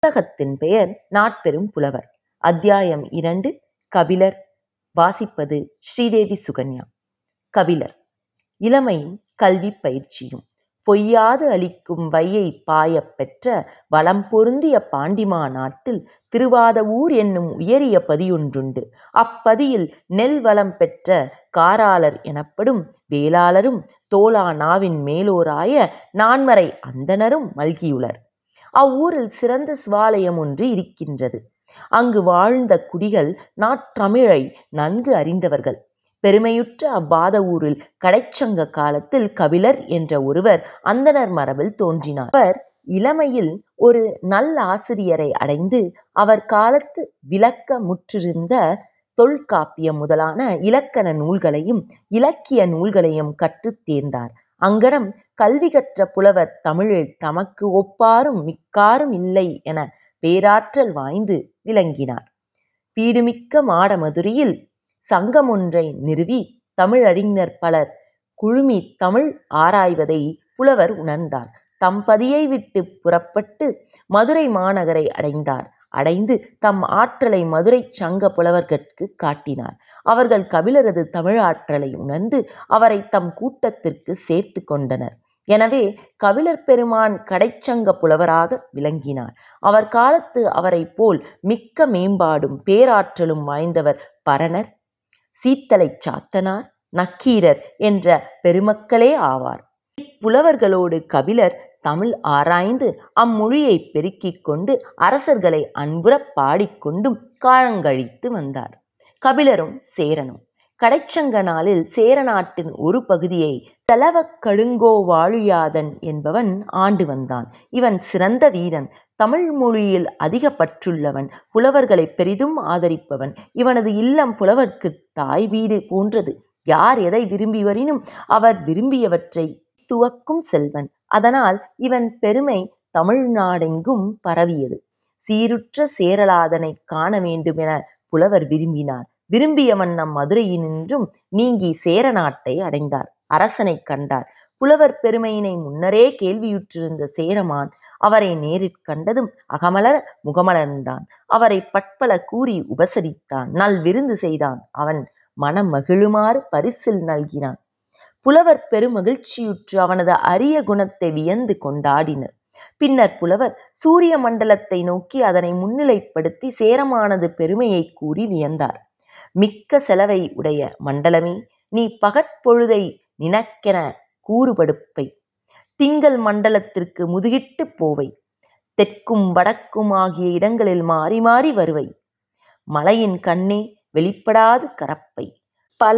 புத்தகத்தின் பெயர் நாட்பெரும் புலவர் அத்தியாயம் இரண்டு கபிலர் வாசிப்பது ஸ்ரீதேவி சுகன்யா கபிலர் இளமையும் கல்வி பயிற்சியும் பொய்யாது அளிக்கும் வையை பாயப் பெற்ற வளம் பொருந்திய பாண்டிமா நாட்டில் திருவாதவூர் என்னும் உயரிய பதியொன்றுண்டு அப்பதியில் நெல் வளம் பெற்ற காராளர் எனப்படும் வேளாளரும் தோளா நாவின் மேலோராய நான்மறை அந்தணரும் மல்கியுளர் அவ்வூரில் சிறந்த சிவாலயம் ஒன்று இருக்கின்றது அங்கு வாழ்ந்த குடிகள் நாற்றமிழை நன்கு அறிந்தவர்கள் பெருமையுற்ற அவ்வாத ஊரில் கடைச்சங்க காலத்தில் கபிலர் என்ற ஒருவர் அந்தணர் மரபில் தோன்றினார் அவர் இளமையில் ஒரு நல்லாசிரியரை அடைந்து அவர் காலத்து விளக்க முற்றிருந்த தொல்காப்பியம் முதலான இலக்கண நூல்களையும் இலக்கிய நூல்களையும் கற்றுத் தேர்ந்தார் அங்கனம் கல்வி கற்ற புலவர் தமிழில் தமக்கு ஒப்பாரும் மிக்காரும் இல்லை என பேராற்றல் வாய்ந்து விளங்கினார் பீடுமிக்க மாடமதுரையில் சங்கம் ஒன்றை நிறுவி தமிழறிஞர் பலர் குழுமி தமிழ் ஆராய்வதை புலவர் உணர்ந்தார் தம்பதியை விட்டு புறப்பட்டு மதுரை மாநகரை அடைந்தார் அடைந்து தம் ஆற்றலை மதுரை சங்க புலவர்கட்கு காட்டினார் அவர்கள் கபிலரது தமிழாற்றலை உணர்ந்து அவரை தம் கூட்டத்திற்கு சேர்த்து கொண்டனர் எனவே கபிலர் பெருமான் கடைச்சங்க புலவராக விளங்கினார் அவர் காலத்து அவரை போல் மிக்க மேம்பாடும் பேராற்றலும் வாய்ந்தவர் பரணர் சீத்தலை சாத்தனார் நக்கீரர் என்ற பெருமக்களே ஆவார் இப்புலவர்களோடு கபிலர் தமிழ் ஆராய்ந்து அம்மொழியை பெருக்கிக் கொண்டு அரசர்களை அன்புறப் பாடிக்கொண்டும் காலங்கழித்து வந்தார் கபிலரும் சேரனும் கடைச்சங்க நாளில் சேர நாட்டின் ஒரு பகுதியை செலவக் கடுங்கோவாழியாதன் என்பவன் ஆண்டு வந்தான் இவன் சிறந்த வீரன் தமிழ் மொழியில் அதிக பற்றுள்ளவன் புலவர்களை பெரிதும் ஆதரிப்பவன் இவனது இல்லம் புலவர்க்கு தாய் வீடு போன்றது யார் எதை விரும்பி வரினும் அவர் விரும்பியவற்றை துவக்கும் செல்வன் அதனால் இவன் பெருமை தமிழ்நாடெங்கும் பரவியது சீருற்ற சேரலாதனை காண வேண்டுமென புலவர் விரும்பினார் விரும்பிய வண்ணம் மதுரையினின்றும் நீங்கி சேர நாட்டை அடைந்தார் அரசனை கண்டார் புலவர் பெருமையினை முன்னரே கேள்வியுற்றிருந்த சேரமான் அவரை நேரிற் கண்டதும் அகமலர முகமலர்ந்தான் அவரை பட்பல கூறி உபசரித்தான் நல் விருந்து செய்தான் அவன் மனம் மகிழுமாறு பரிசில் நல்கினான் புலவர் பெருமகிழ்ச்சியுற்று அவனது அரிய குணத்தை வியந்து கொண்டாடினர் பின்னர் புலவர் சூரிய மண்டலத்தை நோக்கி அதனை முன்னிலைப்படுத்தி சேரமானது பெருமையை கூறி வியந்தார் மிக்க செலவை உடைய மண்டலமே நீ பகற்பொழுதை நினக்கென கூறுபடுப்பை திங்கள் மண்டலத்திற்கு முதுகிட்டு போவை தெற்கும் வடக்கும் ஆகிய இடங்களில் மாறி மாறி வருவை மலையின் கண்ணே வெளிப்படாது கரப்பை பல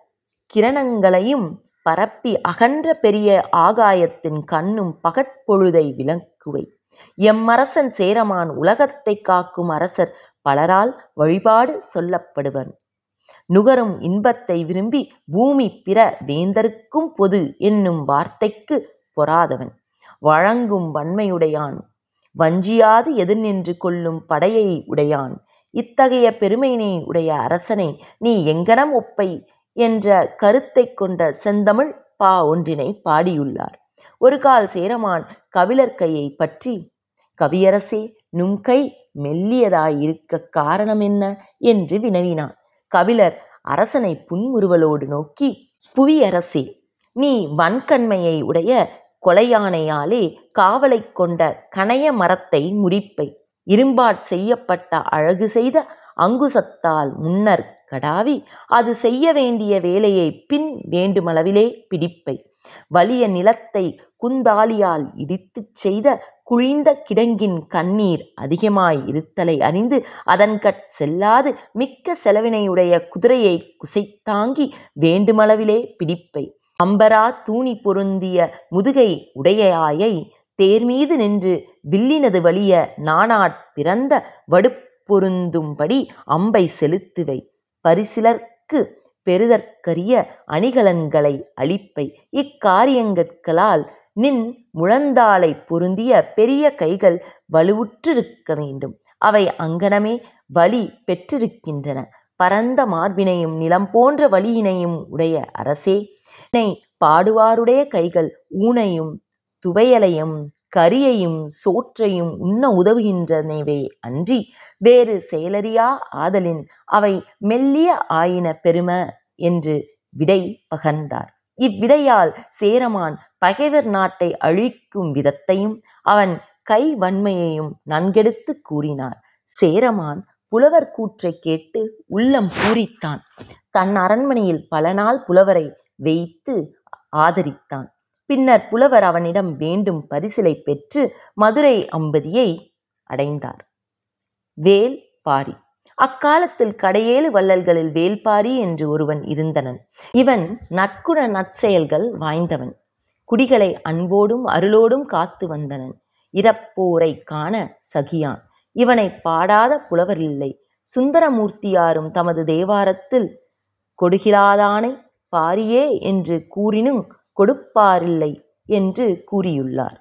கிரணங்களையும் பரப்பி அகன்ற பெரிய ஆகாயத்தின் கண்ணும் பகற்பொழுதை விளக்குவை எம்மரசன் சேரமான் உலகத்தை காக்கும் அரசர் பலரால் வழிபாடு சொல்லப்படுவன் நுகரும் இன்பத்தை விரும்பி பூமி பிற வேந்தருக்கும் பொது என்னும் வார்த்தைக்கு பொறாதவன் வழங்கும் வன்மையுடையான் வஞ்சியாது எதிர் நின்று கொள்ளும் படையை உடையான் இத்தகைய பெருமையினை உடைய அரசனை நீ எங்கனம் ஒப்பை என்ற கருத்தை கொண்ட செந்தமிழ் பா ஒன்றினை பாடியுள்ளார் ஒரு கால் சேரமான் கபிலர் கையை பற்றி கவியரசே நும் கை மெல்லியதாயிருக்க காரணம் என்ன என்று வினவினான் கபிலர் அரசனை புன்முறுவலோடு நோக்கி புவியரசே நீ வன்கண்மையை உடைய கொலையானையாலே காவலை கொண்ட கணைய மரத்தை முறிப்பை இரும்பாற் செய்யப்பட்ட அழகு செய்த அங்குசத்தால் முன்னர் கடாவி அது செய்ய வேண்டிய வேலையை பின் வேண்டுமளவிலே பிடிப்பை வலிய நிலத்தை குந்தாலியால் இடித்துச் செய்த குழிந்த கிடங்கின் கண்ணீர் அதிகமாய் இருத்தலை அறிந்து அதன்கட் செல்லாது மிக்க செலவினையுடைய குதிரையை குசைத்தாங்கி வேண்டுமளவிலே பிடிப்பை அம்பரா தூணி பொருந்திய முதுகை உடையாயை தேர்மீது நின்று வில்லினது வலிய நானாட் பிறந்த வடுப்பொருந்தும்படி அம்பை செலுத்துவை பரிசிலர்க்கு பெறுதற்கரிய அணிகலன்களை அளிப்பை இக்காரியங்களால் நின் முழந்தாளை பொருந்திய பெரிய கைகள் வலுவுற்றிருக்க வேண்டும் அவை அங்கனமே வலி பெற்றிருக்கின்றன பரந்த மார்பினையும் நிலம் போன்ற வலியினையும் உடைய அரசே என்னை பாடுவாருடைய கைகள் ஊனையும் துவையலையும் கரியையும் சோற்றையும் உண்ண உதவுகின்றனவே அன்றி வேறு செயலறியா ஆதலின் அவை மெல்லிய ஆயின பெரும என்று விடை பகர்ந்தார் இவ்விடையால் சேரமான் பகைவர் நாட்டை அழிக்கும் விதத்தையும் அவன் கை வன்மையையும் நன்கெடுத்துக் கூறினார் சேரமான் புலவர் கூற்றைக் கேட்டு உள்ளம் பூரித்தான் தன் அரண்மனையில் பல நாள் புலவரை வைத்து ஆதரித்தான் பின்னர் புலவர் அவனிடம் வேண்டும் பரிசிலை பெற்று மதுரை அம்பதியை அடைந்தார் வேல் பாரி அக்காலத்தில் கடையேழு வள்ளல்களில் வேல்பாரி என்று ஒருவன் இருந்தனன் இவன் நற்குண நற்செயல்கள் வாய்ந்தவன் குடிகளை அன்போடும் அருளோடும் காத்து வந்தனன் இறப்போரை காண சகியான் இவனை பாடாத புலவரில்லை சுந்தரமூர்த்தியாரும் தமது தேவாரத்தில் கொடுகிலாதானை பாரியே என்று கூறினும் கொடுப்பாரில்லை என்று கூறியுள்ளார்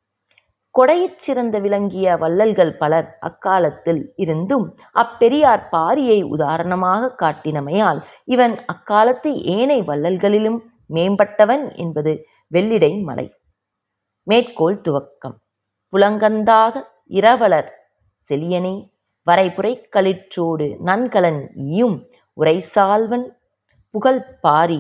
கொடையிற் சிறந்த விளங்கிய வள்ளல்கள் பலர் அக்காலத்தில் இருந்தும் அப்பெரியார் பாரியை உதாரணமாக காட்டினமையால் இவன் அக்காலத்து ஏனை வள்ளல்களிலும் மேம்பட்டவன் என்பது வெள்ளிடை மலை மேற்கோள் துவக்கம் புலங்கந்தாக இரவலர் செலியனே வரைபுரை களிற்றோடு நன்கலன் ஈயும் உரைசால்வன் புகழ் பாரி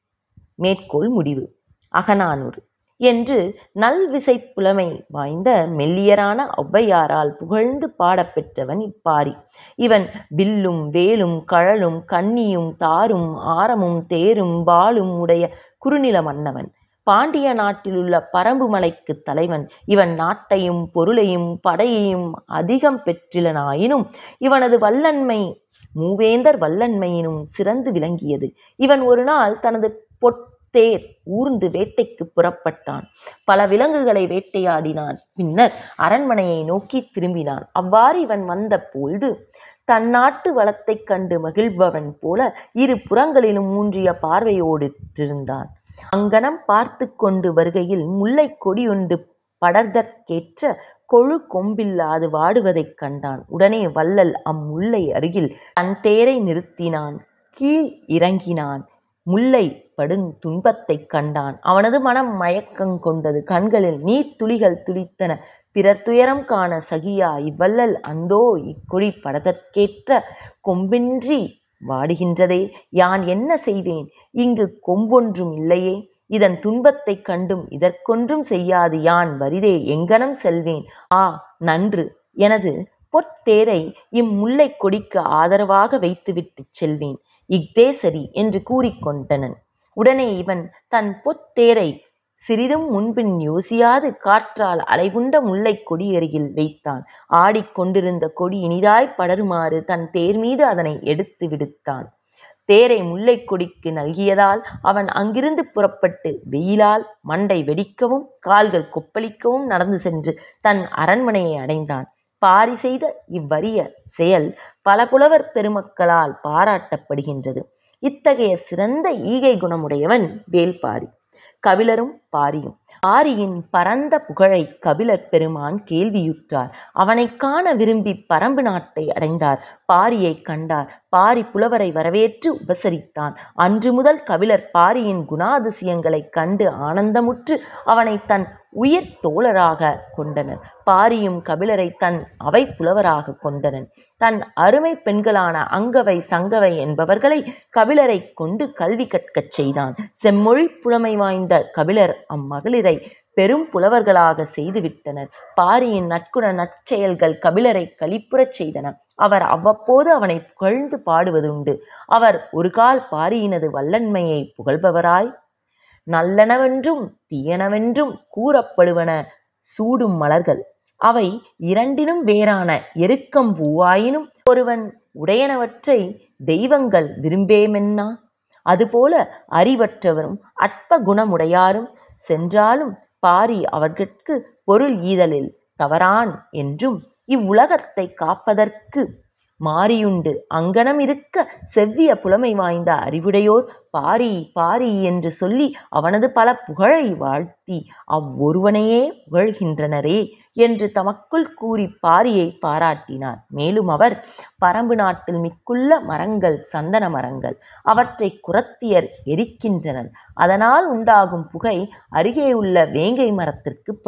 மேற்கோள் முடிவு அகநானூறு என்று நல்விசை புலமை வாய்ந்த மெல்லியரான ஔவையாரால் புகழ்ந்து பாடப்பெற்றவன் இப்பாரி இவன் வில்லும் வேலும் கழலும் கண்ணியும் தாரும் ஆரமும் தேரும் வாளும் உடைய குறுநில மன்னவன் பாண்டிய நாட்டிலுள்ள பரம்பு மலைக்குத் தலைவன் இவன் நாட்டையும் பொருளையும் படையையும் அதிகம் பெற்றிலனாயினும் இவனது வல்லன்மை மூவேந்தர் வல்லன்மையினும் சிறந்து விளங்கியது இவன் ஒரு நாள் தனது பொற்தேர் ஊர்ந்து வேட்டைக்கு புறப்பட்டான் பல விலங்குகளை வேட்டையாடினான் பின்னர் அரண்மனையை நோக்கி திரும்பினான் அவ்வாறு இவன் வந்த பொழுது தன் நாட்டு வளத்தைக் கண்டு மகிழ்பவன் போல இரு புறங்களிலும் ஊன்றிய பார்வையோடிருந்தான் அங்கனம் பார்த்து கொண்டு வருகையில் முல்லைக் கொடியொன்று படர்தற்கேற்ற கொழு கொம்பில்லாது வாடுவதைக் கண்டான் உடனே வள்ளல் அம்முல்லை அருகில் தன் தேரை நிறுத்தினான் கீழ் இறங்கினான் முல்லை படுந் துன்பத்தைக் கண்டான் அவனது மனம் மயக்கங் கொண்டது கண்களில் நீர் துளிகள் துளித்தன பிறர் துயரம் காண சகியா இவ்வள்ளல் அந்தோ இக்கொடி படதற்கேற்ற கொம்பின்றி வாடுகின்றதே யான் என்ன செய்வேன் இங்கு கொம்பொன்றும் இல்லையே இதன் துன்பத்தைக் கண்டும் இதற்கொன்றும் செய்யாது யான் வறிதே எங்கனம் செல்வேன் ஆ நன்று எனது பொற்தேரை இம்முல்லைக் கொடிக்கு ஆதரவாக வைத்துவிட்டுச் செல்வேன் இஃதே சரி என்று கூறிக்கொண்டனன் உடனே இவன் தன் பொற்தேரை சிறிதும் முன்பின் யோசியாது காற்றால் அலைவுண்ட முல்லைக் கொடியருகில் வைத்தான் ஆடிக்கொண்டிருந்த கொடி இனிதாய்ப் படருமாறு தன் தேர் மீது அதனை எடுத்து விடுத்தான் தேரை முல்லைக் கொடிக்கு நல்கியதால் அவன் அங்கிருந்து புறப்பட்டு வெயிலால் மண்டை வெடிக்கவும் கால்கள் கொப்பளிக்கவும் நடந்து சென்று தன் அரண்மனையை அடைந்தான் பாரி செய்த இவ்வரிய செயல் பல புலவர் பெருமக்களால் பாராட்டப்படுகின்றது இத்தகைய சிறந்த ஈகை குணமுடையவன் வேல்பாரி கபிலரும் பாரியும் பாரியின் பரந்த புகழை கபிலர் பெருமான் கேள்வியுற்றார் அவனைக் காண விரும்பி பரம்பு நாட்டை அடைந்தார் பாரியைக் கண்டார் பாரி புலவரை வரவேற்று உபசரித்தான் அன்று முதல் கபிலர் பாரியின் குணாதிசயங்களைக் கண்டு ஆனந்தமுற்று அவனை தன் உயிர் தோழராக கொண்டனர் பாரியும் கபிலரை தன் அவை புலவராக கொண்டனன் தன் அருமை பெண்களான அங்கவை சங்கவை என்பவர்களை கபிலரை கொண்டு கல்வி கற்கச் செய்தான் செம்மொழி புலமை வாய்ந்த கபிலர் அம்மகளிரை பெரும் புலவர்களாக செய்துவிட்டனர் பாரியின் நற்குண நற்செயல்கள் கபிலரை களிப்புறச் செய்தன அவர் அவ்வப்போது அவனை புகழ்ந்து பாடுவதுண்டு அவர் ஒருகால் பாரியினது வல்லன்மையை புகழ்பவராய் நல்லனவென்றும் தீயனவென்றும் கூறப்படுவன சூடும் மலர்கள் அவை இரண்டினும் வேறான எருக்கம்பூவாயினும் ஒருவன் உடையனவற்றை தெய்வங்கள் விரும்பேமென்னா அதுபோல அறிவற்றவரும் அற்ப குணமுடையாரும் சென்றாலும் பாரி அவர்கட்கு பொருள் ஈதலில் தவறான் என்றும் இவ்வுலகத்தைக் காப்பதற்கு மாரியுண்டு அங்ஙனம் இருக்க செவ்விய புலமை வாய்ந்த அறிவுடையோர் பாரி பாரி என்று சொல்லி அவனது பல புகழை வாழ்த்தி அவ்வொருவனையே புகழ்கின்றனரே என்று தமக்குள் கூறி பாரியை பாராட்டினார் மேலும் அவர் பரம்பு நாட்டில் மிக்குள்ள மரங்கள் சந்தன மரங்கள் அவற்றை குரத்தியர் எரிக்கின்றனர் அதனால் உண்டாகும் புகை அருகே உள்ள வேங்கை மரத்திற்கு படியும்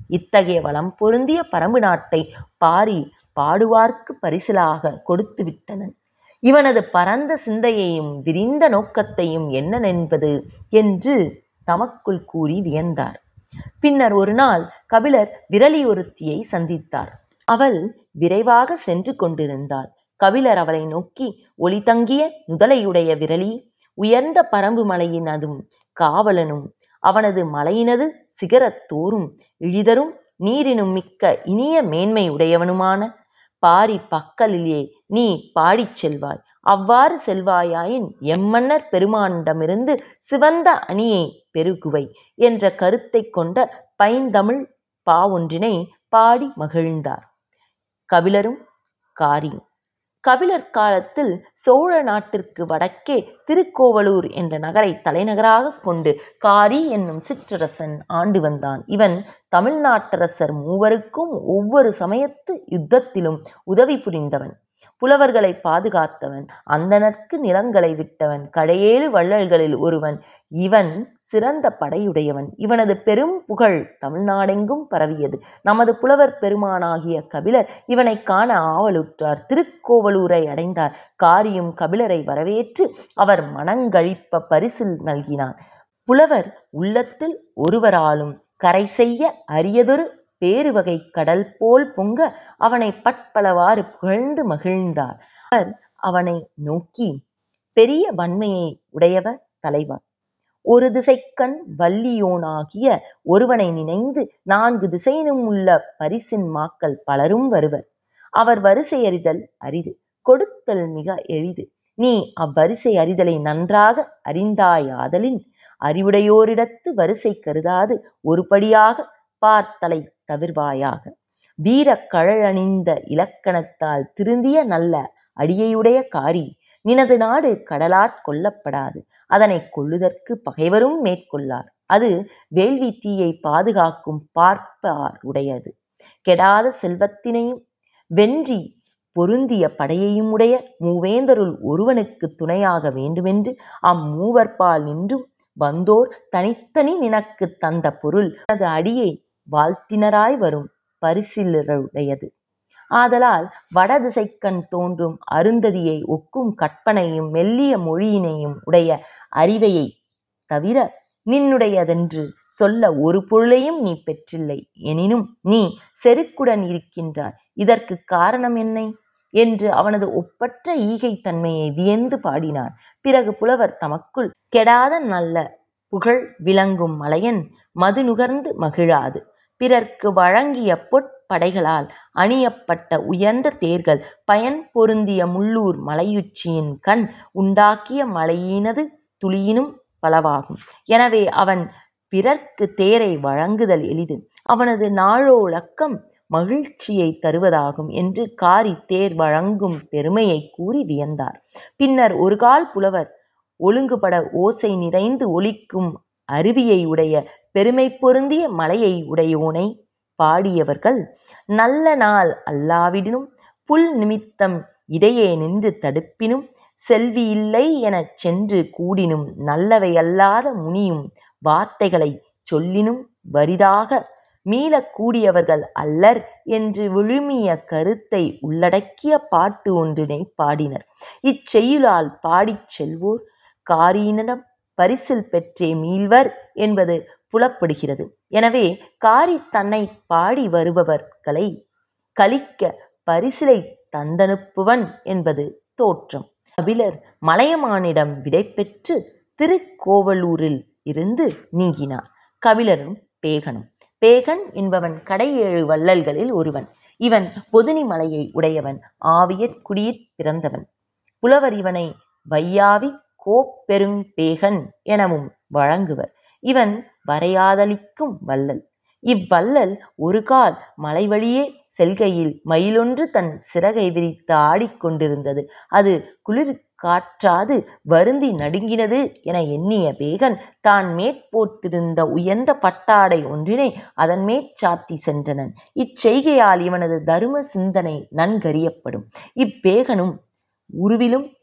இத்தகைய வளம் பொருந்திய பரம்பு நாட்டை பாரி பாடுவார்க்குப் பரிசிலாகக் கொடுத்து விட்டனன் இவனது பரந்த சிந்தையையும் விரிந்த நோக்கத்தையும் என்னனென்பது என்று தமக்குள் கூறி வியந்தார். பின்னர் ஒருநாள் கபிலர் விரலி ஒருத்தியை சந்தித்தார். அவள் விரைவாகச் சென்று கொண்டிருந்தாள். கபிலர் அவளை நோக்கி ஒளி தங்கிய நுதலையுடைய விரலி! உயர்ந்த பரம்பு மலையினதும் காவலனும் அவனது மலையினது சிகரத் தோறும் இழிதரும் நீரினும் மிக்க இனிய மேன்மை உடையவனுமான பாரி பக்கலிலே நீ பாடிச் செல்வாய். அவ்வாறு செல்வாயாயின் எம்மன்னர் பெருமானிடமிருந்து சிவந்த அணியைப் பெறுகுவை என்ற கருத்தைக் கொண்ட பைந்தமிழ்ப் பாவொன்றினைப் பாடி மகிழ்ந்தார் கபிலரும் காரியும். கபிலர் காலத்தில் சோழ நாட்டிற்கு வடக்கே திருக்கோவலூர் என்ற நகரைத் தலைநகராகக் கொண்டு காரி என்னும் சிற்றரசன் ஆண்டு வந்தான். இவன் தமிழ் நாட்டரசர் மூவருக்கும் ஒவ்வொரு சமயத்து யுத்தத்திலும் உதவி புரிந்தவன். புலவர்களைப் பாதுகாத்தவன். அந்தணர்க்கு நிலங்களை விட்டவன். கடையேழு வள்ளல்களில் ஒருவன். இவன் சிறந்த படையுடையவன். இவனது பெரும் புகழ் தமிழ்நாடெங்கும் பரவியது. நமது புலவர் பெருமானாகிய கபிலர் இவனைக் காண ஆவலுற்றார். திருக்கோவலூரை அடைந்தார். காரியும் கபிலரை வரவேற்று அவர் மனங்களிப்பப் பரிசில் நல்கினான். புலவர் உள்ளத்தில் ஒருவராலும் கரைசெய்ய அரியதொரு பேருவகைக் கடல்போல் பொங்க அவனைப் பற்பலவாறு புகழ்ந்து மகிழ்ந்தார். அவர் அவனை நோக்கி பெரிய வன்மையை உடையவ தலைவா! ஒரு திசைக்கண் வல்லியோனாகிய ஒருவனை நினைந்து நான்கு திசையினுமுள்ள பரிசின் மாக்கள் பலரும் வருவர். அவர் வரிசையறிதல் அரிது. கொடுத்தல் மிக எளிது. நீ அவ்வரிசை அறிதலை நன்றாக அறிந்தாயாதலின் அறிவுடையோரிடத்து வரிசை கருதாது ஒருபடியாகப் பார்த்தலை தவிர்வாயாக. வீரக் கழலணிந்த இலக்கணத்தால் திருந்திய நல்ல அடியையுடைய காரி! நினது நாடு கடலாற் கொள்ளப்படாது. அதனைக் கொள்ளுதற்குப் பகைவரும் மேற்கொள்ளார். அது வேள்வித் தீயைப் பாதுகாக்கும் பார்ப்பாருடையது. கெடாத செல்வத்தினையும் வென்றி பொருந்திய படையையுமுடைய மூவேந்தருள் ஒருவனுக்குத் துணையாக வேண்டுமென்று அம்மூவர்பால் நின்றும் வந்தோர் தனித்தனி நினக்குத் தந்த பொருள் நினது அடியை வாழ்த்தினராய் வரும் பரிசிலருடையது. ஆதலால் வடதிசைக்கண் தோன்றும் அருந்ததியை ஒக்கும் கற்பனையும் மெல்லிய மொழியினையும் உடைய அரிவையைத் தவிர நின்னுடையதென்று சொல்ல ஒரு பொருளையும் நீ பெற்றிலை. எனினும் நீ செருக்குடன் இருக்கின்றாய். இதற்குக் காரணம் என்ன? என்று அவனது ஒப்பற்ற ஈகைத் தன்மையை வியந்து பாடினார். பிறகு புலவர் தமக்குள் கெடாத நல்ல புகழ் விளங்கும் மலையன் மது நுகர்ந்து மகிழாது. பிறர்க்கு வழங்கிய பொற் படைகளால் அணியப்பட்ட உயர்ந்த தேர்கள் பயன் பொருந்திய முள்ளூர் மலையுச்சியின்கண் உண்டாக்கிய மழையினது துளியினும் பலவாகும். எனவே அவன் பிறர்க்குத் தேரை வழங்குதல் எளிது. அவனது நாளொழுக்கம் மகிழ்ச்சியைத் தருவதாகும் என்று காரி தேர் வழங்கும் பெருமையைக் கூறி வியந்தார். பின்னர் ஒருகால் புலவர் ஒழுங்குபட ஓசை நிறைந்து ஒலிக்கும் அருவியை உடைய பெருமை பொருந்திய மலையை உடையோனைப் பாடியவர்கள் நல்ல நாள் அல்லாவிடினும் புல் நிமித்தம் இடையே நின்று தடுப்பினும் செல்வியில்லை எனச் சென்று கூடினும் நல்லவை அல்லாத முனியும் வார்த்தைகளைச் சொல்லினும் வறிதாக மீளக் கூடியவர்கள் அல்லர் என்று விழுமிய கருத்தை உள்ளடக்கிய பாட்டு ஒன்றினைப் பாடினர். இச்செய்யுளால் பாடிச் செல்வோர் காரியினிடம் பரிசில் பெற்றே மீள்வர் என்பது புலப்படுகிறது. எனவே காரி தன்னைப் பாடி வருபவர்களைக் களிக்கப் பரிசிலைத் தந்தனுப்புவன் என்பது தோற்றம். கபிலர் மலையமானிடம் விடைபெற்றுத் திருக்கோவலூரில் இருந்து நீங்கினார். கபிலரும் பேகனும். பேகன் என்பவன் கடையேழு வள்ளல்களில் ஒருவன். இவன் பொதினி மலையை உடையவன். ஆவியர் குடியிற் பிறந்தவன். புலவர் இவனை வையாவிக் கோப்பெருங் பேகன் எனவும் வழங்குவர். இவன் வரையாதலிக்கும் வள்ளல். இவ்வள்ளல் ஒருகால் மலைவழியே செல்கையில் மயிலொன்று தன் சிறகை விரித்து ஆடிக் கொண்டிருந்தது. அது குளிர்காற்றாது வருந்தி நடுங்கினது என எண்ணிய பேகன் தான் மேற்போர்த்திருந்த உயர்ந்த பட்டாடை ஒன்றினை அதன்மேற் சாத்திச் சென்றனன். இச்செய்கையால் இவனது தரும சிந்தனை நன்கறியப்படும். இப்பேகனும் உருவிலும்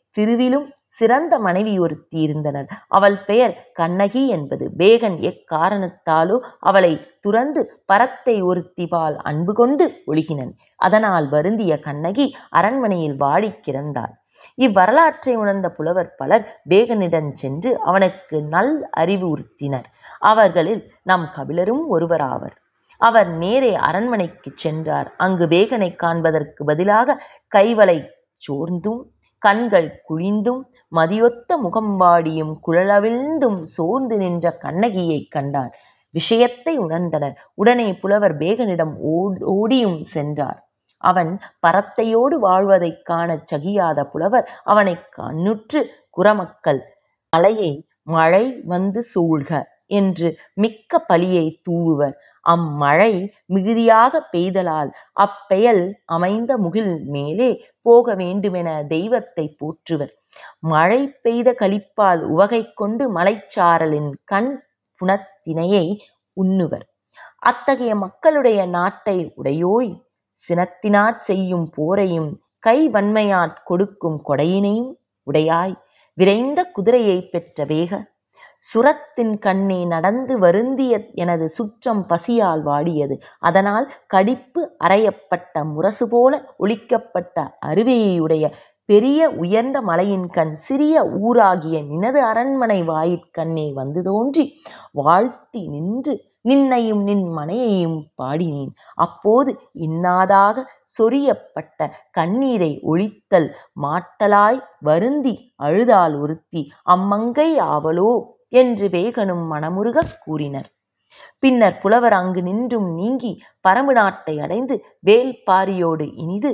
திருவிலும் சிறந்த மனைவி ஒருத்தி இருந்தனர் அவள் பெயர் கண்ணகி என்பது பேகன் எக்காரணத்தாலோ அவளை துறந்து பரத்தை ஒருத்திபால் அன்பு கொண்டு ஒழுகினன் அதனால் வருந்திய கண்ணகி அரண்மனையில் வாடிக் கிடந்தாள் இவ்வரலாற்றை உணர்ந்த புலவர் பலர் பேகனிடம் சென்று அவனுக்கு நல் அறிவு உறுத்தினர் அவர்களில் நம் கபிலரும் ஒருவராவர் அவர் நேரே அரண்மனைக்குச் சென்றார் அங்கு பேகனை காண்பதற்கு பதிலாக கைவளை சோர்ந்தும் கண்கள் குழிந்தும் மதியொத்த முகம் வாடியும் குழலவிழ்ந்தும் சோர்ந்து நின்ற கண்ணகியைக் கண்டார் விஷயத்தை உணர்ந்தனர் உடனே புலவர் பேகனிடம் ஓடியும் சென்றார் அவன் பரத்தையோடு வாழ்வதைக் காணச் சகியாத புலவர் அவனை கண்ணுற்று குறமக்கள் மலையை மழை வந்து சூழ்க என்று மிக்க பழியை தூவுவர் அம்மழை மிகுதியாக பெய்தலால் அப்பெயல் அமைந்த முகில் மேலே போக வேண்டுமென தெய்வத்தை போற்றுவர் மழை பெய்த களிப்பால் உவகை கொண்டு மலைச்சாரலின் கண் புனத்தினையை உண்ணுவர் அத்தகைய மக்களுடைய நாட்டை உடையோய் சினத்தினாற் செய்யும் போரையும் கை வன்மையாற் கொடுக்கும் கொடையினையும் உடையாய் விரைந்த குதிரையைப் பெற்ற வேக சுரத்தின் கண்ணே நடந்து வருந்திய எனது சுற்றம் பசியால் வாடியது அதனால் கடிப்பு அறையப்பட்ட முரசு போல ஒழிக்கப்பட்ட அருவியையுடைய பெரிய உயர்ந்த மலையின் கண் சிறிய ஊராகிய நினது அரண்மனை வாயிற்கண்ணே வந்து தோன்றி வாழ்த்தி நின்று நின்னையும் நின் மனையையும் பாடினேன் அப்போது இன்னாதாக சொரியப்பட்ட கண்ணீரை ஒழித்தல் மாட்டலாய் வருந்தி அழுதாள் ஒருத்தி அம்மங்கை ஆவலோ என்று வேகனும் மனமுருகக் கூறினர் பின்னர் புலவர் அங்கு நின்றும் நீங்கி பரம்பு நாட்டை அடைந்து வேல்பாரியோடு இனிது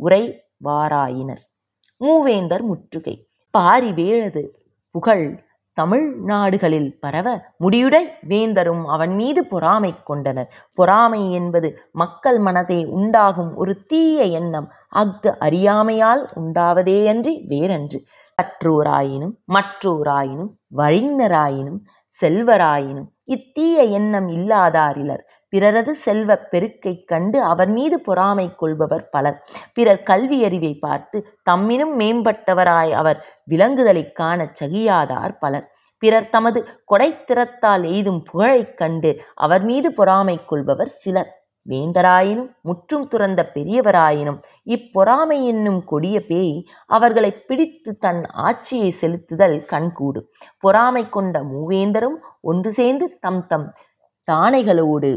உறைவாராயினர் மூவேந்தர் முற்றுகை பாரி வேழது புகழ் தமிழ் நாடுகளில் பரவ முடியுடை வேந்தரும் அவன் மீது பொறாமை கொண்டனர் பொறாமை என்பது மக்கள் மனதே உண்டாகும் ஒரு தீய எண்ணம் அஃது அறியாமையால் உண்டாவதேயன்றி வேறன்று கற்றோராயினும் மற்றோராயினும் வழிஞராயினும் செல்வராயினும் இத்தீய எண்ணம் இல்லாதாரிலர் பிறரது செல்வப் பெருக்கைக் கண்டு அவர் மீது பொறாமை கொள்பவர் பலர் பிறர் கல்வியறிவை பார்த்து தம்மினும் மேம்பட்டவராய் அவர் விளங்குதலைக் காணச் சகியாதார் பலர் பிறர் தமது கொடைத்திறத்தால் எய்தும் புகழைக் கண்டு அவர் மீது பொறாமை கொள்பவர் சிலர் வேந்தராயினும் முற்றும் துறந்த பெரியவராயினும் இப்பொறாமை என்னும் கொடிய பேய் அவர்களைப் பிடித்து தன் ஆட்சியை செலுத்துதல் கண்கூடு பொறாமை கொண்ட மூவேந்தரும் ஒன்று சேர்ந்து தம் தம் தானைகளோடு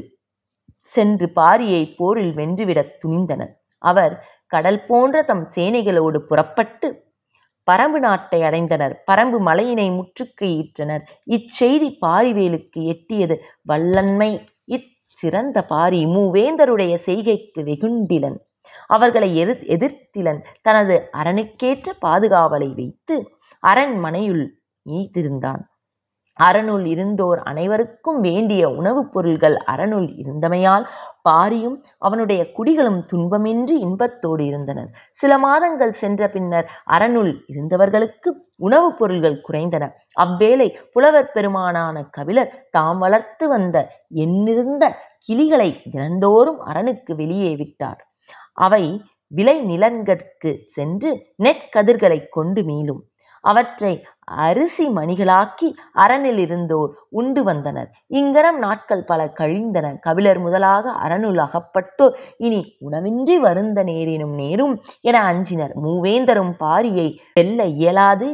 சென்று பாரியை போரில் வென்றுவிடத் துணிந்தனர் அவர் கடல் போன்ற தம் சேனைகளோடு புறப்பட்டு பரம்பு நாட்டை அடைந்தனர் பரம்பு மலையினை முற்றுகையிட்டனர் இச்செய்தி பாரிவேலுக்கு எட்டியது வல்லன்மை இச்சிறந்த பாரி மூவேந்தருடைய செய்கைக்கு வெகுண்டிலன் அவர்களை எதிர் எதிர்த்திலன் தனது அரணுக்கேற்ற பாதுகாவலை வைத்து அரண்மனையுள் ஈத்திருந்தான் அரணுள் இருந்தோர் அனைவருக்கும் வேண்டிய உணவுப் பொருள்கள் அரணுள் இருந்தமையால் பாரியும் அவனுடைய குடிகளும் துன்பமின்றி இன்பத்தோடு இருந்தனர் சில மாதங்கள் சென்ற பின்னர் அரணுள் இருந்தவர்களுக்கு உணவுப் பொருள்கள் குறைந்தன அவ்வேளை புலவர் பெருமானான கபிலர் தாம் வளர்த்து வந்த எண்ணிருந்த கிளிகளை தினந்தோறும் அரணுக்கு வெளியே விட்டார் அவை விளை நிலங்கட்கு சென்று நெற்கதிர்களைக் கொண்டு மீளும் அவற்றை அரிசி மணிகளாக்கி அரணில் இருந்தோர் உண்டு வந்தனர் இங்கனம் நாட்கள் பல கழிந்தன கபிலர் முதலாக அரணுள் அகப்பட்டோர் இனி உணவின்றி வருந்த நேரினும் நேரும் என அஞ்சினர் மூவேந்தரும் பாரியை வெல்ல இயலாது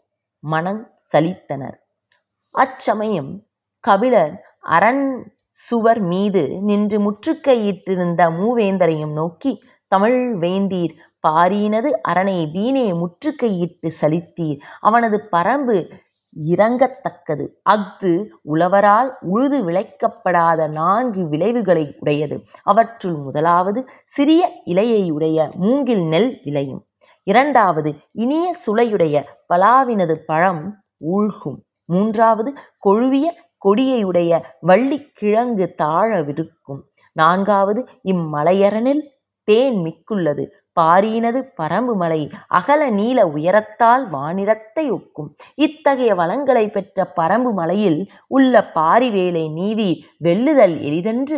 மனம் சலித்தனர் அச்சமயம் கபிலர் அரண் சுவர் மீது நின்று முற்றுகையிட்டிருந்த மூவேந்தரையும் நோக்கி தமிழ் வேந்தீர் பாரியினது அரணை வீணே முற்றுகையிட்டு சலித்தீர் அவனது பரம்பு இறங்கத்தக்கது அஃது உழவரால் உழுது விளைக்கப்படாத நான்கு விளைவுகளை உடையது அவற்றுள் முதலாவது சிறிய இலையையுடைய மூங்கில் நெல் விளையும் இரண்டாவது இனிய சுளையுடைய பலாவினது பழம் ஊழ்கும் மூன்றாவது கொழுவிய கொடியையுடைய வள்ளிக்கிழங்கு தாழவிருக்கும் நான்காவது இம்மலையரனில் தேன் மிக்குள்ளது பாரியினது பரம்பு மலை அகல நீள உயரத்தால் வானிடத்தை ஒக்கும் இத்தகைய வளங்களை பெற்ற பரம்பு மலையில் உள்ள பாரிவேலை நீவி வெல்லுதல் எளிதென்று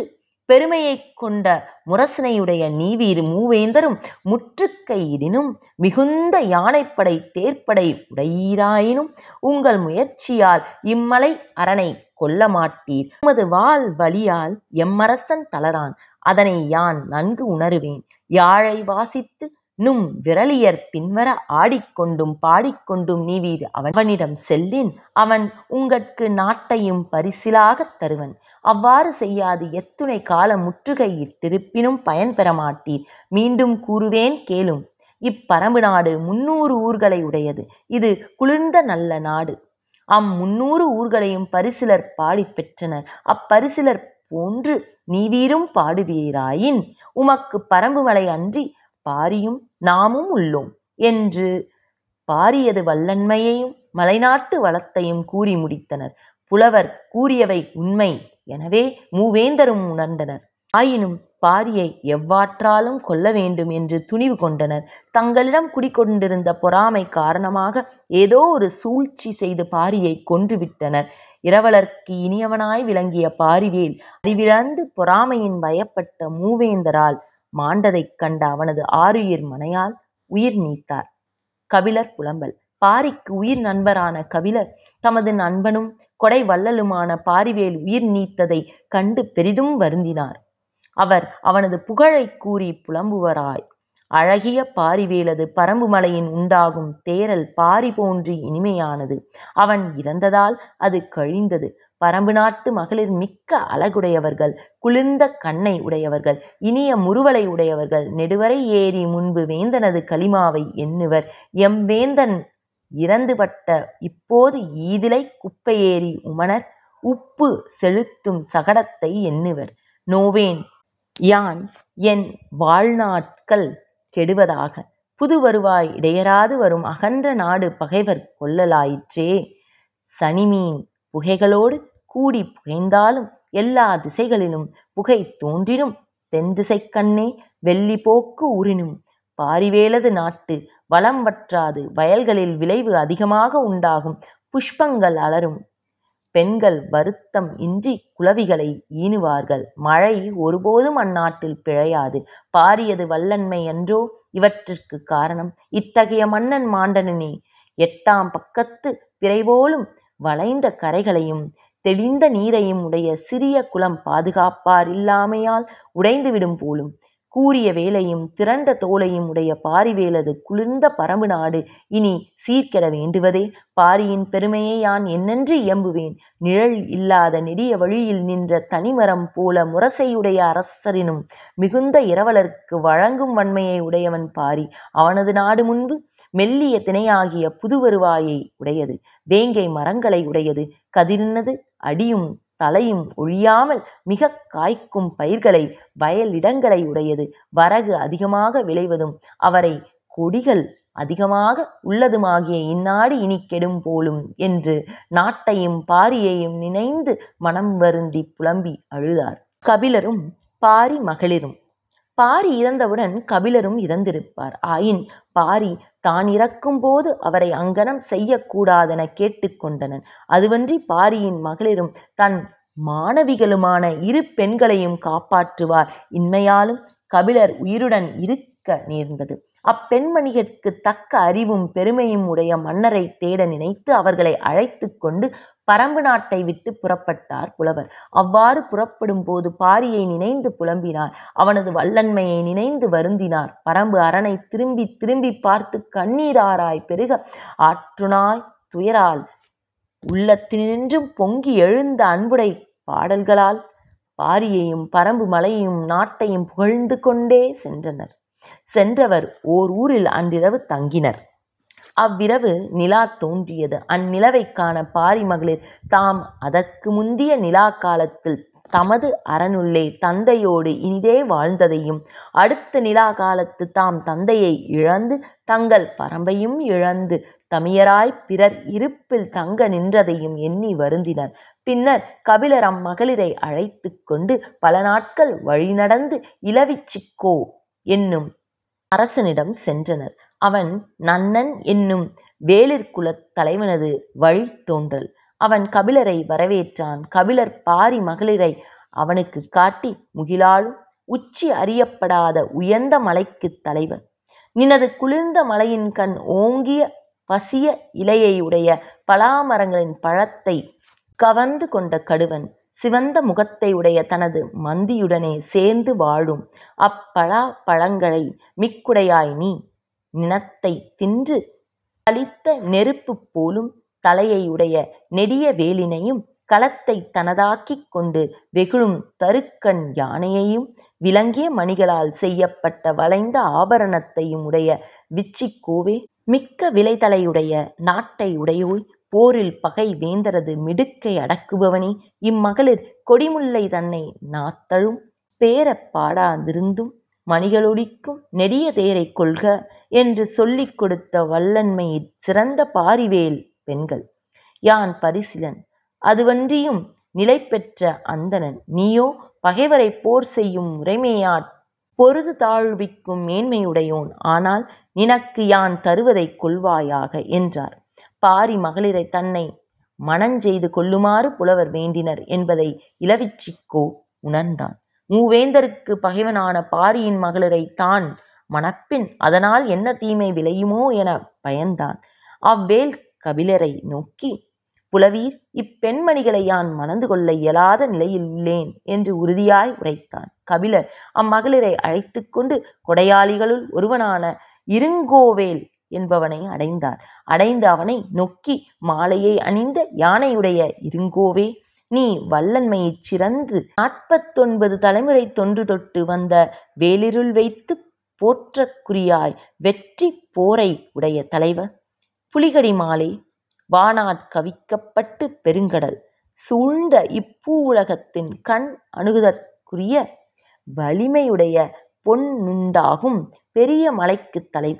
பெருமையைக் கொண்ட முரசனையுடைய நீவீர் மூவேந்தரும் முற்றுக்கையிடினும் மிகுந்த யானைப்படை தேர்ப்படை உடையீராயினும் உங்கள் முயற்சியால் இம்மலை அரணை கொல்ல மாட்டீர் உமது வாள் வலியால் எம்மரசன் தளரான் அதனை யான் நன்கு உணருவேன் யாழை வாசித்து நும் விரலியர் பின்வர ஆடிக்கொண்டும் பாடிக்கொண்டும் நீவீர் அவனிடம் செல்லின் அவன் உங்கட்கு நாட்டையும் பரிசிலாகத் தருவன் அவ்வாறு செய்யாது எத்துணை கால முற்றுகையிட்டிருப்பினும் பயன் பெற மாட்டீர் மீண்டும் கூறுவேன் கேளும் இப்பரம்பு நாடு முன்னூறு ஊர்களை உடையது இது குளிர்ந்த நல்ல நாடு அம் முன்னூறு ஊர்களையும் பரிசிலர் பாடிப் பெற்றனர் அப்பரிசிலர் போன்று நீவீரும் பாடுவீராயின் உமக்கு பரம்புமலை அன்றி பாரியும் நாமும் உள்ளோம் என்று பாரியது வல்லன்மையையும் மலைநாட்டு வளத்தையும் கூறி முடித்தனர் புலவர் கூறியவை உண்மை எனவே மூவேந்தரும் உணர்ந்தனர் ஆயினும் பாரியை எவ்வாற்றாலும் கொல்ல வேண்டும் என்று துணிவு கொண்டனர் தங்களிடம் குடிக்கொண்டிருந்த பொறாமை காரணமாக ஏதோ ஒரு சூழ்ச்சி செய்து பாரியை கொன்றுவிட்டனர் இரவலர்க்கு இனியவனாய் விளங்கிய பாரிவேல் அறிவிழந்து பொறாமையின் பயப்பட்ட மூவேந்தரால் மாண்டதைக் கண்ட அவனது ஆருயிர் மனையால் உயிர் நீத்தார் கபிலர் புலம்பல் பாரிக்கு உயிர் நண்பரான கபிலர் தமது நண்பனும் கொடை வள்ளலுமான பாரிவேல் உயிர் நீத்ததை கண்டு பெரிதும் வருந்தினார் அவர் அவனது புகழைக் கூறி புலம்புவராய் அழகிய பாரிவேலது பரம்புமலையின் உண்டாகும் தேரல் பாரி போன்று இனிமையானது அவன் இறந்ததால் அது கழிந்தது பரம்பு நாட்டு மகளிர் மிக்க அழகுடையவர்கள் குளிர்ந்த கண்ணை உடையவர்கள் இனிய முறுவலை உடையவர்கள் நெடுவரை ஏறி முன்பு வேந்தனது களிமாவை எண்ணுவர் எம் வேந்தன் இறந்துபட்ட இப்போது ஈதிலை குப்பையேறி உமணர் உப்பு செலுத்தும் சகடத்தை எண்ணுவர் நோவேன் யான் என் வாழ்நாட்கள் கெடுவதாக புது வருவாய் இடையராது வரும் அகன்ற நாடு பகைவர் கொள்ளலாயிற்றே சனிமீன் புகைகளோடு கூடி புகைந்தாலும் எல்லா திசைகளிலும் புகை தோன்றினும் தென் திசைக்கண்ணே வெள்ளி போக்கு உறினும் பாரிவேலது நாட்டு வளம் வற்றாது வயல்களில் விளைவு அதிகமாக உண்டாகும் புஷ்பங்கள் அலரும் பெண்கள் வருத்தம் இன்றி குளவிகளை ஈனுவார்கள் மழை ஒருபோதும் அந்நாட்டில் பிழையாது பாரியது வல்லன்மை என்றோ இவற்றிற்கு காரணம் இத்தகைய மன்னன் மாண்டனனே எட்டாம் பக்கத்து பிறைபோலும் வளைந்த கரைகளையும் தெளிந்த நீரையும் உடைய சிறிய குளம் பாதுகாப்பார் இல்லாமையால் உடைந்துவிடும் போலும் கூரிய வேலையும் திரண்ட தோலையும் உடைய பாரிவேலது குளிர்ந்த பரம்பு நாடு இனி சீர்கெட வேண்டுவதே பாரியின் பெருமையை யான் என்னென்று இயம்புவேன் நிழல் இல்லாத நெடிய வழியில் நின்ற தனிமரம் போல முரசையுடைய அரசரினும் மிகுந்த இரவலர்க்கு வழங்கும் வன்மையை உடையவன் பாரி அவனது நாடு முன்பு மெல்லிய திணையாகிய புது வருவாயை உடையது வேங்கை மரங்களை உடையது கதிரினது அடியும் தலையும் ஒழியாமல் மிக காய்க்கும் பயிர்களை வயலிடங்களை உடையது வரகு அதிகமாக விளைவதும் அவரை கொடிகள் அதிகமாக உள்ளதுமாகிய இந்நாடு இனி கெடும் போலும் என்று நாட்டையும் பாரியையும் நினைந்து மனம் வருந்தி புலம்பி அழுதார் கபிலரும் பாரி மகளிரும் பாரி இறந்தவுடன் கபிலரும் இறந்திருப்பார் ஆயின் பாரி தான் இறக்கும்போது அவரை அங்கனம் செய்யக்கூடாதென கேட்டுக்கொண்டனன் அதுவன்றி பாரியின் மகளிரும் தன் மாணவிகளுமான இரு பெண்களையும் காப்பாற்றுவார் இன்மையாலும் கபிலர் உயிருடன் இருக்க நேர்ந்தது அப்பெண்மணிகட்கு தக்க அறிவும் பெருமையும் உடைய மன்னரை தேட நினைத்து அவர்களை அழைத்து கொண்டு பரம்பு நாட்டை விட்டு புறப்பட்டார் புலவர் அவ்வாறு புறப்படும் போது பாரியை நினைந்து புலம்பினார் அவனது வல்லன்மையை நினைந்து வருந்தினார் பரம்பு அரணை திரும்பி திரும்பி பார்த்து கண்ணீராராய் பெருக ஆற்றுனாய் துயரால் உள்ளத்தினின்றும் பொங்கி எழுந்த அன்புடை பாடல்களால் பாரியையும் பரம்பு மலையையும் நாட்டையும் புகழ்ந்து கொண்டே சென்றனர் சென்றவர் ஓர் ஊரில் அன்றிரவு தங்கினர் அவ்விரவு நிலா தோன்றியது அந்நிலவைக் காண பாரி மகளிர் தாம் அதற்கு முந்திய நிலா காலத்தில் தமது அரணுள்ளே தந்தையோடு இனிதே வாழ்ந்ததையும் அடுத்த நிலா காலத்து தாம் தந்தையை இழந்து தங்கள் பரம்பையும் இழந்து தமியராய் பிறர் இருப்பில் தங்க நின்றதையும் எண்ணி வருந்தினர் பின்னர் கபிலர் அம்மகளிரை அழைத்து கொண்டு பல நாட்கள் வழிநடந்து இளவிச்சிக்கோ என்னும் அரசனிடம் சென்றனர் அவன் நன்னன் என்னும் வேளிர்குலத் தலைவனது வழித்தோன்றல் அவன் கபிலரை வரவேற்றான் கபிலர் பாரி மகளிரை அவனுக்குக் காட்டி முகிலாலும் உச்சி அறியப்படாத உயர்ந்த மலைக்குத் தலைவன் நினது குளிர்ந்த மலையின்கண் ஓங்கிய பசிய இலையையுடைய பலாமரங்களின் பழத்தைக் கவர்ந்து கொண்ட கடுவன் சிவந்த முகத்தையுடைய தனது மந்தியுடனே சேர்ந்து வாழும் அப்பலா பழங்களை மிக்குடையாய் நீ நினத்தைத் தின்று களித்த நெருப்புப் போலும் தலையையுடைய நெடிய வேலினையும் கலத்தைத் தனதாக்கிக் கொண்டு வெகுளும் தருக்கன் யானையையும் விளங்கிய மணிகளால் செய்யப்பட்ட வளைந்த ஆபரணத்தையும் உடைய விச்சிக் கோவே மிக்க விலைதலையுடைய நாட்டை உடையோய் போரில் பகை வேந்தரது மிடுக்கை அடக்குபவனே இம்மகளிர் கொடிமுல்லை தன்னை நாத்தழும் பேரப் பாடா திருந்தும் மணிகளொளிக்கும் நெடிய தேரைக் கொள்க என்று சொல்லிக் கொடுத்த வல்லன்மையிற் சிறந்த பாரிவேல் பெண்கள் யான் பரிசிலன் அதுவன்றியும் நிலைபெற்ற அந்தணன் நீயோ பகைவரைப் போர் செய்யும் முறைமையாற் பொருது தாழுவிக்கும் மேன்மையுடையோன் ஆனால் நினக்கு யான் தருவதைக் கொள்வாயாக என்றார் பாரி மகளிரைத் தன்னை மணஞ்செய்து கொள்ளுமாறு புலவர் வேண்டினர் என்பதை இளவிச்சிக்கோ உணர்ந்தான் மூவேந்தர்க்குப் பகைவனான பாரியின் மகளிரைத் தான் மணப்பின் அதனால் என்ன தீமை விளையுமோ எனப் பயந்தான் அவ்வேள் கபிலரை நோக்கி புலவீர் இப்பெண்மணிகளை யான் மணந்து கொள்ள இயலாத நிலையிலுள்ளேன் என்று உறுதியாய் உரைத்தான் கபிலர் அம்மகளிரை அழைத்துக் கொண்டு கொடையாளிகளுள் ஒருவனான இருங்கோவேள் என்பவனை அடைந்தார் அடைந்து அவனை நோக்கி மாலையை அணிந்த யானையுடைய இருங்கோவே நீ வல்லன்மையிற் சிறந்து நாற்பத்தொன்பது தலைமுறை தொன்று தொட்டு வந்த வேலிருள் வைத்துப் போற்றற்குரியாய் வெற்றிப் போரை உடைய தலைவ புலிகடி மாலே வானாற் கவிக்கப்பட்டுப் பெருங்கடல் சூழ்ந்த இப்பூவுலகத்தின் கண் அணுகுதற்குரிய வலிமையுடைய பொன்னுண்டாகும் பெரிய மலைக்குத் தலைவ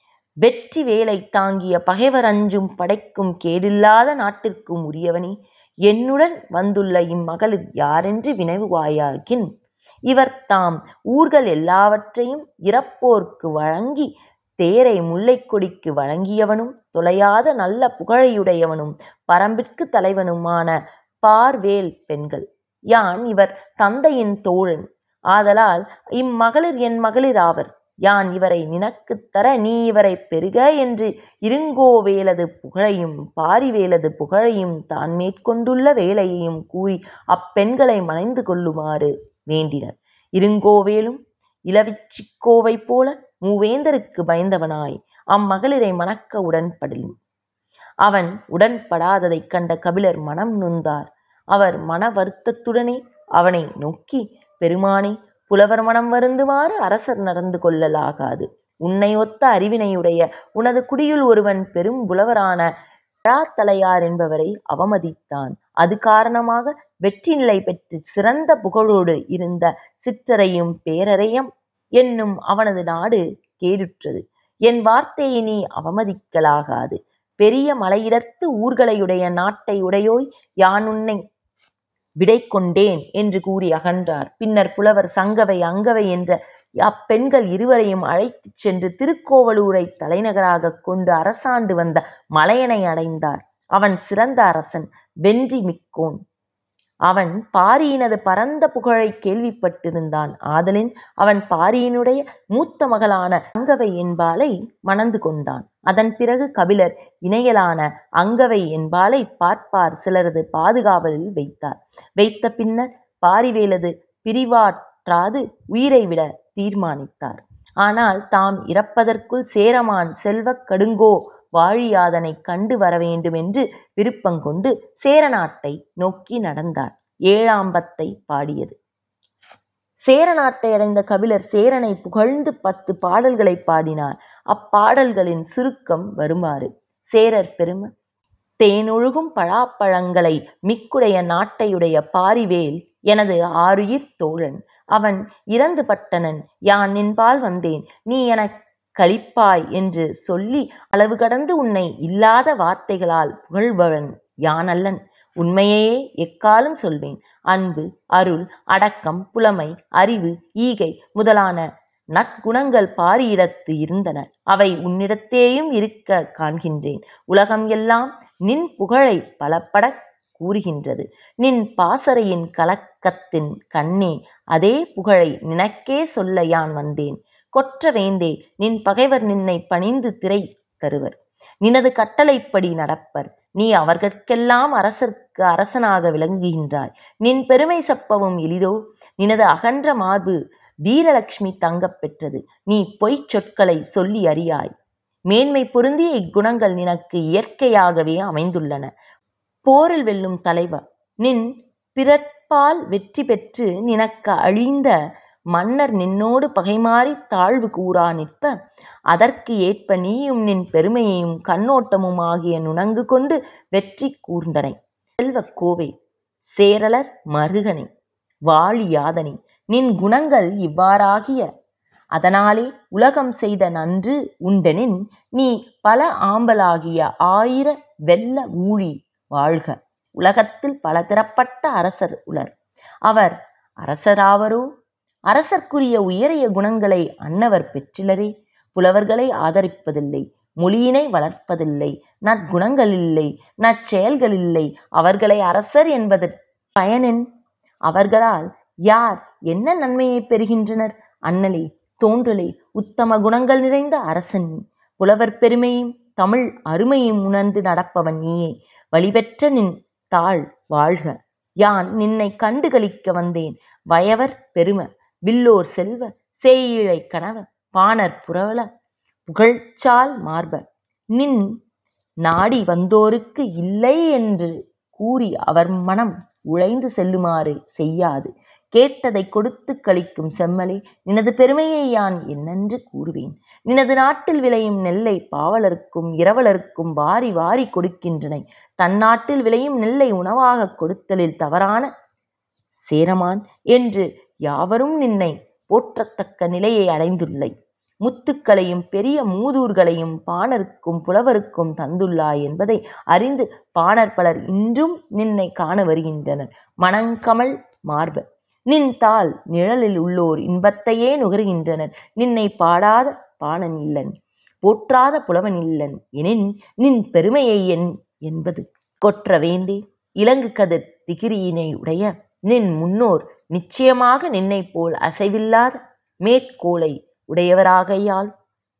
வெற்றி வேலைத் தாங்கிய பகைவர் அஞ்சும் படைக்கும் கேடில்லாத நாட்டிற்கும் உரியவனே என்னுடன் வந்துள்ள இம்மகளிர் யாரென்று வினவுவாயாகின் இவர்தாம் ஊர்கள் எல்லாவற்றையும் இரப்போர்க்கு வழங்கி தேரை முல்லைக் கொடிக்கு வழங்கியவனும் தொலையாத நல்ல புகழையுடையவனும் பரம்பிற்குத் தலைவனுமான பார்வேல் பெண்கள் யான் இவர் தந்தையின் தோழன் ஆதலால் இம்மகளிர் என் மகளிராவர் யான் இவரை நினக்குத் தர நீ இவரைப் பெறுக என்று இருங்கோவேளது புகழையும் பாரிவேளது புகழையும் தான் மேற்கொண்டுள்ள வேலையையும் கூறி அப்பெண்களை மணந்து கொள்ளுமாறு வேண்டினர் இருங்கோவேளும் இளவிச்சிக்கோவைப் போல மூவேந்தர்க்கு பயந்தவனாய் அம்மகளிரை மணக்க உடன்படின் அவன் உடன்படாததைக் கண்ட கபிலர் மனம் நொந்தார் அவர் மன வருத்தத்துடனே அவனை நோக்கி பெருமானே புலவர் மனம் வருந்துமாறு அரசர் நடந்து கொள்ளலாகாது உன்னை ஒத்த அறிவினையுடைய உனது குடியுள் ஒருவன் பெரும் புலவரான பழாத்தலையார் என்பவரை அவமதித்தான் அது காரணமாக வெற்றி நிலை பெற்றுச் சிறந்த புகழோடு இருந்த சிற்றரையும் பேரரையம் என்னும் அவனது நாடு கேடுற்றது என் வார்த்தையை நீ அவமதிக்கலாகாது பெரிய மலையிடத்து ஊர்களையுடைய நாட்டை உடையோய் யான் உன்னை விடை கொண்டேன் என்று கூறி அகன்றார் பின்னர் புலவர் சங்கவை அங்கவை என்ற அப்பெண்கள் இருவரையும் அழைத்துச் சென்று திருக்கோவலூரைத் தலைநகராகக் கொண்டு அரசாண்டு வந்த மலையனை அடைந்தார் அவன் சிறந்த அரசன் வென்றி மிக்கோன் அவன் பாரியினது பரந்த புகழைக் கேள்விப்பட்டிருந்தான் ஆதலின் அவன் பாரியினுடைய மூத்த மகளான அங்கவை என்பாளை மணந்து கொண்டான் அதன் பிறகு கபிலர் இணையலான அங்கவை என்பாளை பார்ப்பார் சிலரது பாதுகாவலில் வைத்தார் வைத்த பின்னர் பாரிவேலது பிரிவாற்றாது உயிரை விட தீர்மானித்தார் ஆனால் தாம் இறப்பதற்குள் சேரமான் செல்வக் கடுங்கோ வாழியாதனைக் கண்டு வரவேண்டுமென்று விருப்பங்கொண்டு சேரநாட்டை நோக்கி நடந்தார் ஏழாம்பத்தை பாடியது சேரநாட்டை அடைந்த கபிலர் சேரனை புகழ்ந்து பத்து பாடல்களைப் பாடினார் அப்பாடல்களின் சுருக்கம் வருமாறு சேரர் பெரும தேனொழுகும் பழாப்பழங்களை மிக்குடைய நாட்டையுடைய பாரிவேல் எனது ஆருயிர்த் தோழன் அவன் இறந்து பட்டனன் யான் நின்பால் வந்தேன் நீ எனக் களிப்பாய் என்று சொல்லி அளவு கடந்து உன்னை இல்லாத வார்த்தைகளால் புகழ்பவன் யானல்லன் உண்மையையே எக்காலும் சொல்வேன் அன்பு அருள் அடக்கம் புலமை அறிவு ஈகை முதலான நற்குணங்கள் பாரியிடத்து இருந்தன அவை உன்னிடத்தேயும் இருக்க காண்கின்றேன் உலகம் எல்லாம் நின் புகழைப் பலப்படக் கூறுகின்றது நின் பாசறையின் கலக்கத்தின் கண்ணே அதே புகழை நினக்கே சொல்ல யான் வந்தேன் கொற்ற வேந்தே நின் பகைவர் நின்னை பணிந்து திரை தருவர் நினது கட்டளைப்படி நடப்பர் நீ அவர்கட்கெல்லாம் அரசர்க்கு அரசனாக விளங்குகின்றாய் நின் பெருமை சப்பவும் எளிதோ நினது அகன்ற மார்பு வீரலட்சுமி தங்கப் பெற்றது நீ பொய்ச் சொற்களை சொல்லி அறியாய் மேன்மை பொருந்திய இக்குணங்கள் நினக்கு இயற்கையாகவே அமைந்துள்ளன போரில் வெல்லும் தலைவா நின் பிறப்பால் வெற்றி பெற்று நினக்கு அழிந்த மன்னர் நின்னோடு பகைமாறி தாழ்வு கூறா நிற்ப அதற்கு ஏற்ப நீயும் நின் பெருமையையும் கண்ணோட்டமும் ஆகிய நுணங்கு கொண்டு வெற்றி கூர்ந்தனை செல்வக் கோவே சேரலர் மருகனே வாழியாதனே நின் குணங்கள் இவ்வாறாகிய அதனாலே உலகம் செய்த நன்று உண்டெனின் நீ பல ஆம்பலாகிய ஆயிர வெல்ல ஊழி வாழ்க உலகத்தில் பலதரப்பட்ட அரசர் உளர் அவர் அரசராவரோ அரசர்க்குரிய உயரிய குணங்களை அன்னவர் பெற்றிலரே புலவர்களை ஆதரிப்பதில்லை மொழியினை வளர்ப்பதில்லை நற்குணங்களில்லை நற்செயல்களில்லை அவர்களை அரசர் என்பதற் பயனென் அவர்களால் யார் என்ன நன்மையை பெறுகின்றனர் அண்ணலே தோன்றலே உத்தம குணங்கள் நிறைந்த அரசன் நீ புலவர் பெருமையும் தமிழ் அருமையும் உணர்ந்து நடப்பவன் நீயே வழிபெற்ற நின் தாள் வாழ்க யான் நின்னை கண்டு களிக்க வந்தேன் வயவர் பெரும வில்லோர் செல்வ சேயிழை கணவ பாணர் புரவல புகழ்ச்சால் மார்ப நின் நாடி வந்தோருக்கு இல்லை என்று கூறி அவர் மனம் உழைந்து செல்லுமாறு செய்யாது கேட்டதை கொடுத்து கழிக்கும் செம்மலே நினது பெருமையை யான் என்னென்று கூறுவேன் நினது நாட்டில் விளையும் நெல்லை பாவலருக்கும் இரவலருக்கும் வாரி வாரி கொடுக்கின்றனை தன் நாட்டில் விளையும் நெல்லை உணவாகக் கொடுத்தலில் தவறான சேரமான் என்று யாவரும் நின்னை போற்றத்தக்க நிலையை அடைந்துள்ளை முத்துக்களையும் பெரிய மூதூர்களையும் பாணருக்கும் புலவருக்கும் தந்துள்ளாய் என்பதை அறிந்து பாணர் பலர் இன்றும் நின்னை காண வருகின்றனர் மணங்கமழ் மார்ப நின் தாள் நிழலில் உள்ளோர் இன்பத்தையே நுகர்கின்றனர் நின்னை பாடாத பாணன் இல்லன் போற்றாத புலவன் இல்லன் எனின் நின் பெருமையை என் என்பது கொற்ற வேந்தே இலங்கு கதிர் திகிரியினை உடைய நின் முன்னோர் நிச்சயமாக நின்னைப் போல் அசைவில்லாத மேற்கோளை உடையவராகையால்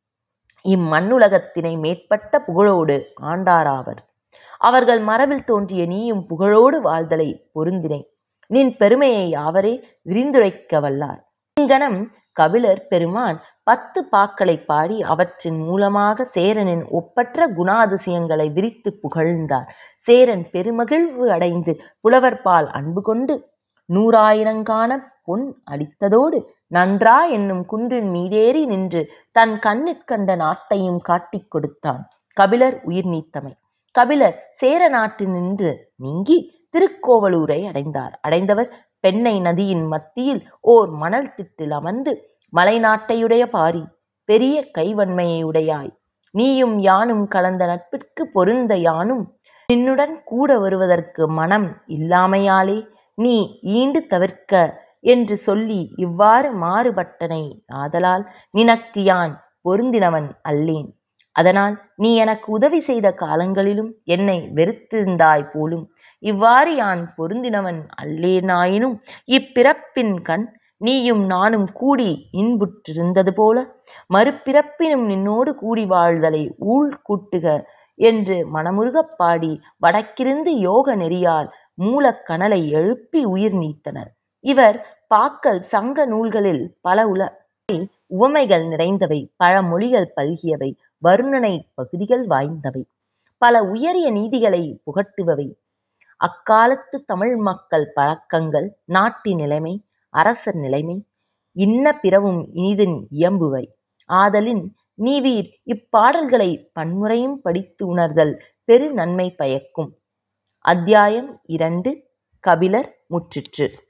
இம்மண்ணுலகத்தினை மேற்பட்ட புகழோடு ஆண்டாராவர் அவர்கள் மரபில் தோன்றிய நீயும் புகழோடு வாழ்தலை பொருந்தினை நின் பெருமையை யாவரே விரிந்துரைக்க வல்லார் இங்கனம் கபிலர் பெருமான் பத்து பாக்களை பாடி அவற்றின் மூலமாக சேரனின் ஒப்பற்ற குணாதிசயங்களை விரித்து புகழ்ந்தார் சேரன் பெருமகிழ்வு அடைந்து புலவர்பால் அன்பு கொண்டு நூறாயிரங்கான பொன் அளித்ததோடு நன்றா என்னும் குன்றின் மீதேறி நின்று தன் கண்ணிற்கண்ட நாட்டையும் காட்டிக் கொடுத்தான் கபிலர் உயிர் நீத்தமை கபிலர் சேர நாட்டினின்று நீங்கி திருக்கோவலூரை அடைந்தார் அடைந்தவர் பெண்ணை நதியின் மத்தியில் ஓர் மணல் திட்டில் அமர்ந்து மலைநாட்டையுடைய பாரி பெரிய கைவன்மையுடையாய் நீயும் யானும் கலந்த நட்பிற்கு பொருந்த யானும் நின்னுடன் கூட வருவதற்கு மனம் இல்லாமையாலே நீ ஈண்டு தவிர்க்க என்று சொல்லி இவ்வாறு மாறுபட்டனை ஆதலால் நினக்கு யான் பொருந்தினவன் அல்லேன் அதனால் நீ எனக்கு உதவி செய்த காலங்களிலும் என்னை வெறுத்திருந்தாய் போலும் இவ்வாறு யான் பொருந்தினவன் அல்லேனாயினும் இப்பிறப்பின் கண் நீயும் நானும் கூடி இன்புற்றிருந்தது போல மறுபிறப்பினும் நின்னோடு கூடி வாழ்தலை ஊழ் கூட்டுக என்று மனமுருகப் பாடி வடக்கிருந்து யோக நெறியால் மூலக்கனலை எழுப்பி உயிர் நீத்தனர் இவர் பாக்கள் சங்க நூல்களில் பல உல உவமைகள் நிறைந்தவை பழமொழிகள் பல்கியவை வருணனை பகுதிகள் வாய்ந்தவை பல உயரிய நீதிகளை புகட்டுபவை அக்காலத்து தமிழ் மக்கள் பழக்கங்கள் நாட்டு நிலைமை அரசர் நிலைமை இன்ன பிறவும் இனிதின் இயம்புவை ஆதலின் நீவீர் இப்பாடல்களை பன்முறையும் படித்து உணர்தல் பெரு நன்மை பயக்கும் அத்தியாயம் இரண்டு கபிலர் முற்றிற்று